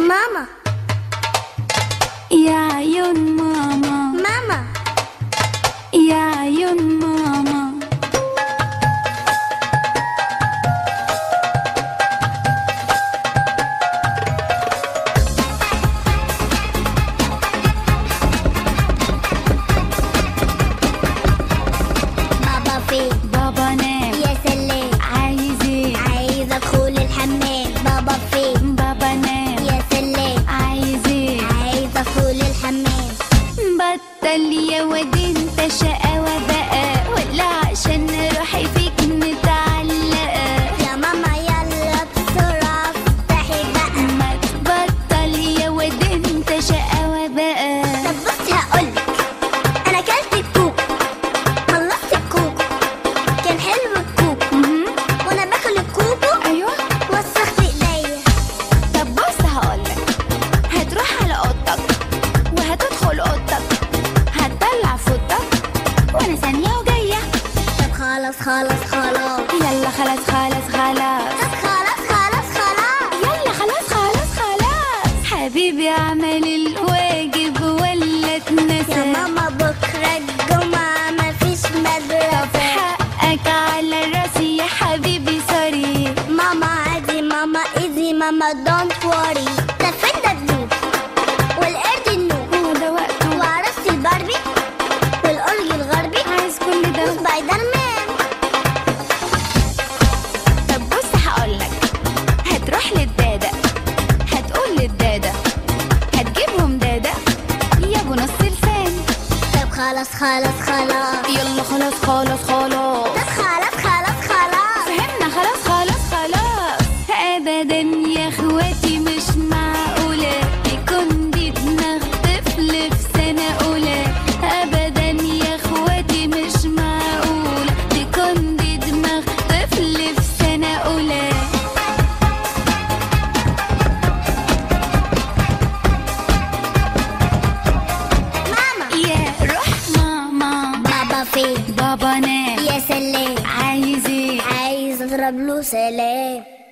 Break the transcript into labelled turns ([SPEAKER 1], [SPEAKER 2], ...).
[SPEAKER 1] ماما
[SPEAKER 2] يا عيون ماما
[SPEAKER 1] ماما
[SPEAKER 2] يا عيون ماما
[SPEAKER 1] بابا فين
[SPEAKER 2] بابا نام
[SPEAKER 1] يا سلام
[SPEAKER 2] عايز ايه
[SPEAKER 1] عايزة ادخل الحمام بابا فين
[SPEAKER 2] بابا نام
[SPEAKER 1] يا سلام
[SPEAKER 2] عايز ايه
[SPEAKER 1] عايزة ادخل الحمام
[SPEAKER 2] بطل يا واد انت شقاوة بقى ولا عشان روحي فيك متعلقة
[SPEAKER 1] يا ماما يلا بسرعة افتحي بقى
[SPEAKER 2] ما تبطل يا واد انت شقاوة بقى
[SPEAKER 1] طب بصي هقولك انا اكلت الكوك خلصت الكوك كان حلو الكوك
[SPEAKER 2] مهم.
[SPEAKER 1] وانا باكل الكوكو
[SPEAKER 2] ايوه
[SPEAKER 1] وسخت ايديا
[SPEAKER 2] طب بص هقولك هتروح على اوضتك وهتدخل اوضتك هتطلع فوطك وانا ثانية وجاية
[SPEAKER 1] طب خلاص خلاص خلاص
[SPEAKER 2] يلا خلاص خلاص خلاص
[SPEAKER 1] طب خلاص خلاص خلاص
[SPEAKER 2] يلا خلاص خلاص خلاص حبيبي اعمل الواجب ولا
[SPEAKER 1] يا
[SPEAKER 2] اتنسى
[SPEAKER 1] ماما بكرة الجمعة مفيش مدرسة
[SPEAKER 2] حقك على راسي يا حبيبي سوري
[SPEAKER 1] ماما عادي ماما ايزي ماما دونت وري ده فين ده الدوب والقرد النوب
[SPEAKER 2] هو ده وقته
[SPEAKER 1] وعروسة الباربي والأورج الغربي
[SPEAKER 2] عايز كل ده
[SPEAKER 1] وسبايدر مان
[SPEAKER 2] طب بص هقولك هتروح للدادة هتقول للدادة هتجيبهم دادة يا ابو نص لسان
[SPEAKER 1] طب خلاص خلاص خلاص
[SPEAKER 2] يلا خلاص خلاص خلاص
[SPEAKER 1] طب خلاص خلاص خلاص
[SPEAKER 2] فهمنا خلاص خلاص خلاص ابدا يا اخواتي مش معقولة يكون دي دماغ طفل في سنة اولى ابدا يا اخواتي مش معقولة تكون دي دماغ طفل في سنة اولى
[SPEAKER 1] ماما
[SPEAKER 2] يا روح ماما
[SPEAKER 1] بابا فين
[SPEAKER 2] بابا نام
[SPEAKER 1] يا سلام
[SPEAKER 2] عايز ايه
[SPEAKER 1] عايز اضرب له سلام